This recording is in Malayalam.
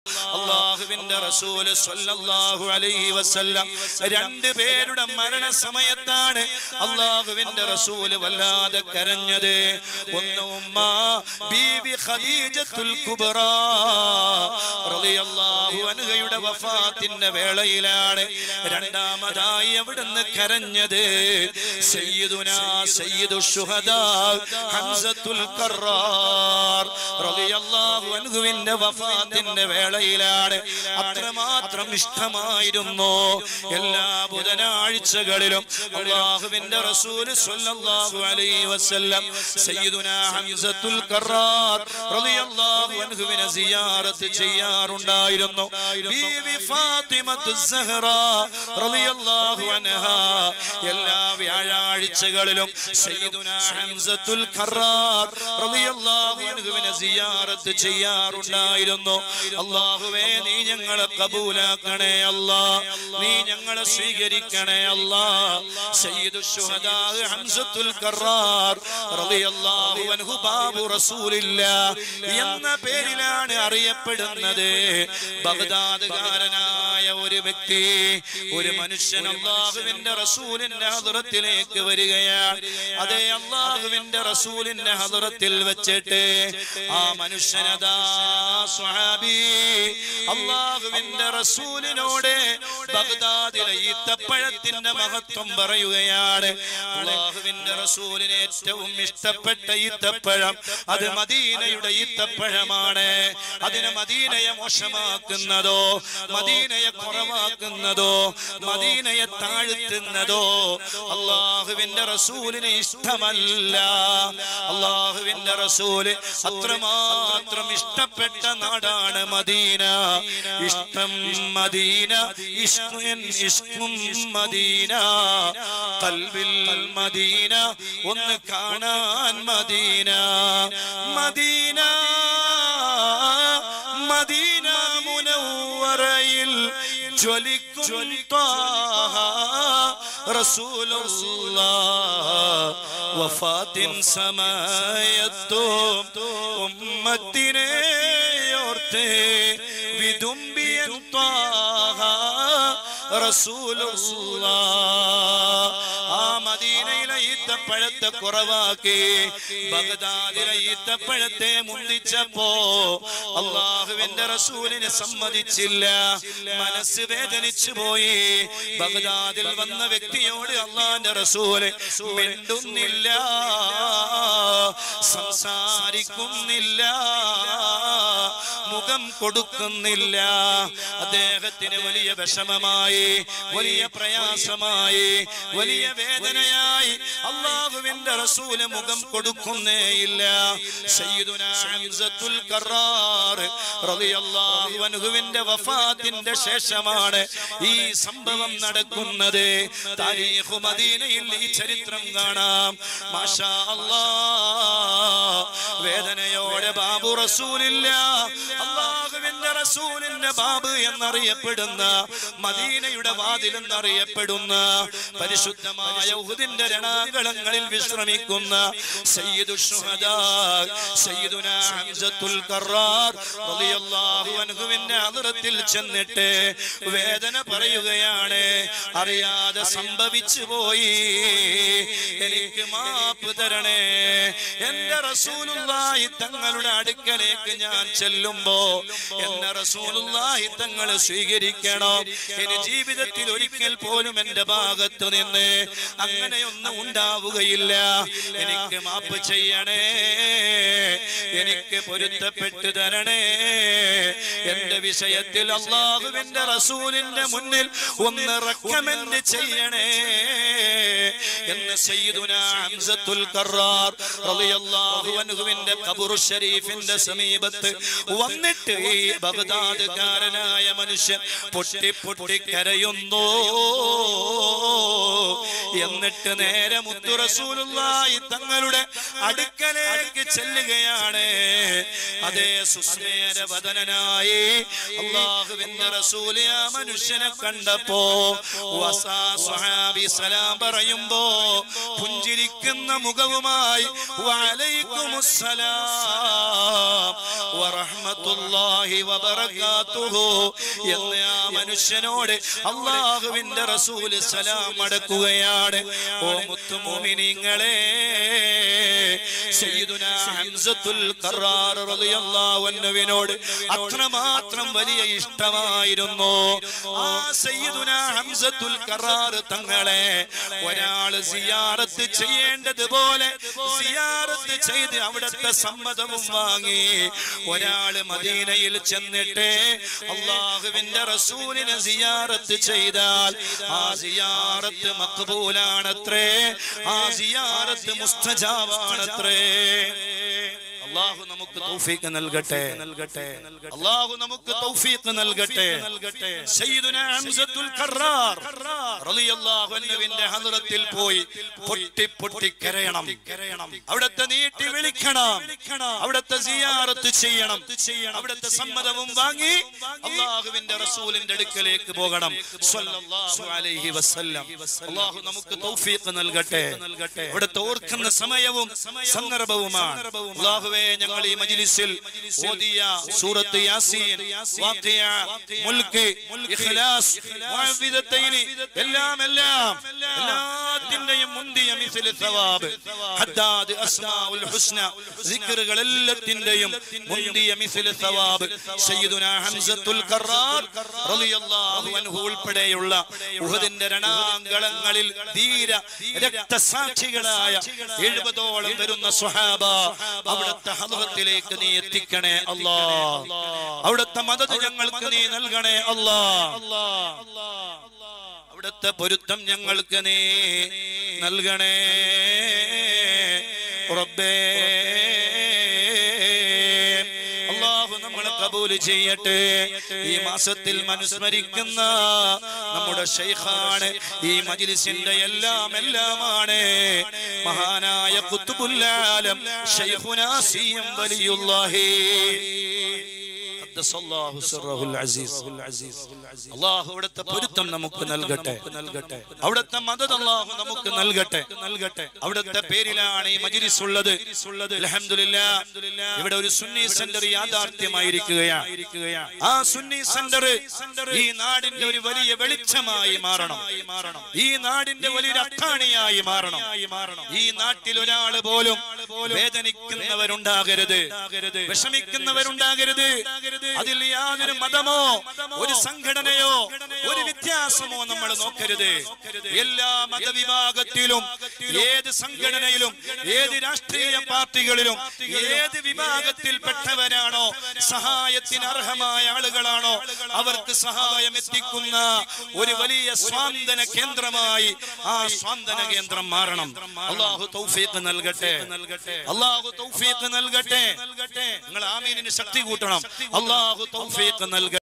അള്ളാഹുവിന്റെ റസൂല് സ്വല്ലല്ലാഹു അലൈഹി വസല്ലം രണ്ട് പേരുടെ മരണ സമയത്താണ് അള്ളാഹുവിന്റെ റസൂല് വല്ലാതെ കരഞ്ഞത് ഒന്ന് ഉമ്മ ബീബി ഖദീജത്തുൽ കുബ്ര റളിയല്ലാഹു അൻഹയുടെ വഫാത്തിന്റെ വേളയിലാണ് രണ്ടാമതായി അവിടുന്ന് കരഞ്ഞത് സയ്യിദുനാ സയ്യിദു ശുഹദാ ഹംസത്തുൽ ഖറാർ റളിയല്ലാഹു അൻഹുവിന്റെ വഫാത്തിന്റെ വേളയിലാണ് അത്രമാത്രം ഇഷ്ടമായിരുന്നു എല്ലാ ബുധനാഴ്ചകളിലും അള്ളാഹുവിന്റെ റസൂൽ സ്വല്ലല്ലാഹു അലൈഹി വസല്ലം സയ്യിദുനാ ഹംസത്തുൽ ഖറാർ റളിയല്ലാഹു അൻഹുവിനെ സിയാറത്ത് ചെയ്യാറുണ്ടായിരുന്നു ബീവി ഫാത്തിമത്തു സഹറ റളിയല്ലാഹു അൻഹാ എല്ലാ വ്യാഴാഴ്ചകളിലും സയ്യിദുനാ ഹംസത്തുൽ ഖറാർ റളിയല്ലാഹു അൻഹുവിനെ സിയാറത്ത് ചെയ്യാറുണ്ടായിരുന്നു അല്ലാഹുവേ നീ ഞങ്ങളെ കബൂലാക്കണേ അല്ലാ നീ ഞങ്ങളെ സ്വീകരിക്കണേ അല്ലാ സയ്യിദു ശുഹദാ ഹംസത്തുൽ ഖറാർ റളിയല്ലാഹു അൻഹു ബാബു റസൂലില്ല എന്ന പേരിലാണ് അറിയപ്പെടുന്നത് ബഗ്ദാദുകാരനായ ഒരു വ്യക്തി ഒരു മനുഷ്യൻ അള്ളാഹുവിന്റെ റസൂലിന്റെ ഹദറത്തിലേക്ക് വരികയാണ് അതേ അള്ളാഹുവിന്റെ റസൂലിന്റെ ഹദറത്തിൽ വെച്ചിട്ട് ആ മനുഷ്യനതാ സ്വഹാബി അള്ളാഹുവിന്റെ റസൂലിനോട് ബഗ്ദാദിലെ ഈത്തപ്പഴത്തിന്റെ മഹത്വം പറയുകയാണ് അള്ളാഹുവിന്റെ റസൂലിന് ഏറ്റവും ഇഷ്ടപ്പെട്ട ഈത്തപ്പഴം അത് മദീനയുടെ ഈത്തപ്പഴമാണ് അതിനെ മദീനയെ മോശമാക്കുന്നതോ മദീനയെ കുറവാക്കുന്നതോ മദീനയെ താഴ്ത്തുന്നതോ അള്ളാഹുവിന്റെ റസൂലിന് ഇഷ്ടമല്ല അള്ളാഹുവിന്റെ റസൂല് അത്രമാത്രം ഇഷ്ടപ്പെട്ട നാടാണ് മദീന ഇഷ്ടം മദീന ഇഷ്കുൻ ഇഷ്കും മദീന കൽവിൽ മദീന ഒന്ന് കാണാൻ മദീന മദീന മദീന മുനവറയിൽ ജ്വലിക്കും ത്വാഹ റസൂലുള്ളാഹ് വഫാത്തിൻ സമയത്തും ഉമ്മത്തിനെ ഓർത്ത് വിതുമ്പിയൻ ത്വാഹ റസൂലുള്ളാഹ് ആ മദീനയിലെ ഈത്തപ്പഴത്തെ കുറവാക്കി ബഗ്ദാദിലെ ഈത്തപ്പഴത്തെ മുന്തിച്ചപ്പോ അള്ളാഹുവിന്റെ റസൂലിനെ സമ്മതിച്ചില്ല മനസ്സ് വേദനിച്ചു പോയി ബഗ്ദാദിൽ വന്ന വ്യക്തിയോട് അള്ളാന്റെ റസൂല് മിണ്ടുന്നില്ല സംസാരിക്കുന്നില്ല മുഖം കൊടുക്കുന്നില്ല അദ്ദേഹത്തിന് വലിയ വിഷമമായി വലിയ പ്രയാസമായി വലിയ വേദനയായി അള്ളാഹുവിന്റെ റസൂല് മുഖം കൊടുക്കുന്നേയില്ല സയ്യിദുനാ ഹംസത്തുൽ ഖറാർ റളിയല്ലാഹു അൻഹുവിന്റെ വഫാത്തിന്റെ ശേഷമാണ് ഈ സംഭവം നടക്കുന്നത് താരീഖു മദീനയിൽ ഈ ചരിത്രം കാണാം മാഷാ അല്ലാഹ് വേദനയോടെ ബാബു റസൂലില്ല അള്ളാഹുവിന്റെ റസൂലിന്റെ ബാബ് എന്നറിയപ്പെടുന്ന മദീനയുടെ വാതിൽ എന്നറിയപ്പെടുന്ന പരിശുദ്ധമായ ഉഹുദിന്റെ രണാകളങ്ങളിൽ വിശ്രമിക്കുന്ന സയ്യിദു ശുഹദാ സയ്യിദുനാ ഹംസത്തുൽ ഖറാർ റളിയല്ലാഹു അൻഹുവിന്റെ അതിർത്തിൽ ചെന്നിട്ട് വേദന പറയുകയാണ് അറിയാതെ സംഭവിച്ചു പോയി എനിക്ക് മാപ്പ് തരണേ എന്റെ റസൂലുള്ളാഹി തങ്ങളുടെ അടുക്കലേക്ക് ഞാൻ ചെല്ലുമ്പോ എന്നെ റസൂലുള്ളാഹി തങ്ങൾ സ്വീകരിക്കണം ഇനി ജീവിതത്തിൽ ഒരിക്കൽ പോലും എന്റെ ഭാഗത്ത് നിന്ന് അങ്ങനെയൊന്നും ഉണ്ടാവുകയില്ല എനിക്ക് മാപ്പ് ചെയ്യണേ എനിക്ക് പൊരുത്തപ്പെട്ടു തരണേ എന്റെ വിഷയത്തിൽ അള്ളാഹുവിന്റെ റസൂലിന്റെ മുന്നിൽ ഒന്ന് റെക്കമെൻഡ് ചെയ്യണേ എന്ന് സയ്യിദുനാ ഹംസത്തുൽ ഖറാർ റളിയല്ലാഹു അൻഹുവിന്റെ ഖബർ ഷരീഫിന്റെ സമീപത്ത് വന്നിട്ട് ഈ ബഗ്ദാദുകാരനായ മനുഷ്യൻ പൊട്ടി പൊട്ടി കരയുന്നു എന്നിട്ട് നേരെ മുത്തു റസൂലുള്ളാഹി തങ്ങളുടെ അടുക്കലേക്ക് ചെല്ലുകയാണ് അതേ സുസ്മേര വദനനായി അള്ളാഹുവിന്റെ റസൂല് ആ മനുഷ്യനെ കണ്ടപ്പോ വസാ സ്വഹാബി സലാം പറയുമ്പോ പുഞ്ചിരിക്കുന്ന മുഖവുമായി വലൈക്കുമുസ്സലാം വറഹ്മത്തുള്ളാഹി വബറകാതുഹു എന്ന് ആ മനുഷ്യനോട് അള്ളാഹുവിന്റെ റസൂല് സലാം അടക്കുകയാണ് ഓ മുത്തുമോമിനിങ്ങളെ സയ്യിദുനാ ഹംസത്തുൽ ഖറാർ റളിയല്ലാഹു അൻഹുവിനോട് അത്രമാത്രം വലിയ ഇഷ്ടമായിരുന്നു ആ സയ്യിദുനാ ഹംസത്തുൽ ഖറാർ തങ്ങളെ ഒരാള് സിയാറത്ത് ചെയ്യേണ്ടതുപോലെ സിയാറത്ത് ചെയ്ത് അവിടുത്തെ സമ്മതവും വാങ്ങി ഒരാള് മദീനയിൽ ചെന്നിട്ട് അള്ളാഹുവിന്റെ റസൂലിനെ സിയാറത്ത് ചെയ്താൽ ആ സിയാറത്ത് മക്ബൂലാണത്രേ ആ സിയാറത്ത് മുസ്തജാബാണത്രേ അള്ളാഹു നമുക്ക് തൗഫീഖ് നൽകട്ടെ നൽകട്ടെ അള്ളാഹു നമുക്ക് തൗഫീഖ് നൽകട്ടെ നൽകട്ടെ സയ്യിദുനാ ഹംസത്തുൽ ഖറാർ റളിയല്ലാഹു അൻഹുവിന്റെ ഹദ്റത്തിൽ പോയി പൊട്ടി പൊട്ടി കരയണം കരയണം അവിടത്തെ നീട്ടി വിളിക്കണം അവിടത്തെ സിയാറത്ത് ചെയ്യണം അവിടത്തെ സമ്മതവും വാങ്ങി അള്ളാഹുവിന്റെ റസൂലിന്റെ അടുക്കലേക്ക് പോകണം സ്വല്ലല്ലാഹു അലൈഹി വസല്ലം അള്ളാഹു നമുക്ക് തൗഫീഖ് നൽകട്ടെ നൽകട്ടെ അവിടുത്തെ ഓർക്കുന്ന സമയവും സന്ദർഭവുമാണ് അള്ളാഹുവേ ഞങ്ങൾ ഈ മജ്ലിസിൽ ഓതിയ സൂറത്ത് യാസീൻ വാഖിയ മുൽക്ക് ഇഖ്ലാസ് മുഅവ്വിദത്തൈനി എല്ലാം എല്ലാം എല്ലാത്തിന്റെയും മുന്തിയ മിസ്ല സവാബ് ഹദ്ദാദ് അസ്മാഉൽ ഹുസ്ന സിക്റുകൾ എല്ലാത്തിന്റെയും മുന്തിയ മിസ്ല സവാബ് സയ്യിദുനാ ഹംസത്തുൽ ഖറാർ റളിയല്ലാഹു അൻഹു ഉൾപ്പെടെയുള്ള ഉഹദിന്റെ രണാങ്കളങ്ങളിൽ ധീര രക്തസാക്ഷികളായ എഴുപതോളം വരുന്ന സ്വഹാബ അവിടുത്തെ ഹദ്റത്തിലേക്ക് നീ എത്തിക്കണേ അല്ലാ അവിടുത്തെ മദത് ഞങ്ങൾക്ക് നീ നൽകണേ അല്ലാ അവിടുത്തെ പൊരുത്തം ഞങ്ങൾക്ക് നീ നൽകണേ റബ്ബേ അള്ളാഹു നമ്മളെ കബൂല് ചെയ്യട്ടെ ഈ മാസത്തിൽ മനുസ്മരിക്കുന്ന നമ്മുടെ ഷെയ്ഖാണ് ഈ മജിലിസിന്റെ എല്ലാം എല്ലാമാണ് മഹാനായ കുത്തുബുല്ലാലം ഷെയ്ഖുനാ സിയം വലിയുല്ലാഹി ഖദ്ദസല്ലാഹു സിർറഹുൽ അസീസ് അള്ളാഹു അവിടുത്തെ പൊരുത്തം നമുക്ക് നൽകട്ടെ നൽകട്ടെ അവിടുത്തെ മദത് അള്ളാഹു നമുക്ക് നൽകട്ടെ നൽകട്ടെ അവിടുത്തെ പേരിലാണ് ഈ മജ്ലിസ് ഉള്ളത് അൽഹംദുലില്ലാ ഇവിടെ ഒരു സുന്നി സെന്റർ യാഥാർത്ഥ്യമായിരിക്കുകയാണ് ആ സുന്നി സെന്റർ ഈ നാടിന്റെ ഒരു വലിയ വെളിച്ചമായി മാറണം ഈ നാടിന്റെ വലിയൊരു അത്താണിയായി മാറണം ഈ നാട്ടിൽ ഒരാൾ പോലും വേദനിക്കുന്നവരുണ്ടാകരുത് വിഷമിക്കുന്നവരുണ്ടാകരുത് അതിൽ യാതൊരു മതമോ ഒരു സംഘടനയോ ഒരു വ്യത്യാസമോ നമ്മൾ നോക്കരുത് എല്ലാ മതവിഭാഗത്തിലും ഏത് സംഘടനയിലും ഏത് രാഷ്ട്രീയ പാർട്ടികളിലും ഏത് വിഭാഗത്തിൽപ്പെട്ടവരാണോ സഹായത്തിന് അർഹമായ ആളുകളാണോ അവർക്ക് സഹായം എത്തിക്കുന്ന ഒരു വലിയ സ്വാന്തന കേന്ദ്രമായി ആ സ്വാന്തന കേന്ദ്രം മാറണം അള്ളാഹു തൗഫീഖ് നൽകട്ടെ അള്ളാഹു തൗഫീഖ് നൽകട്ടെ നിങ്ങൾ ആമീനിന് ശക്തി കൂട്ടണം അള്ളാഹു തൗഫീഖ് നൽകട്ടെ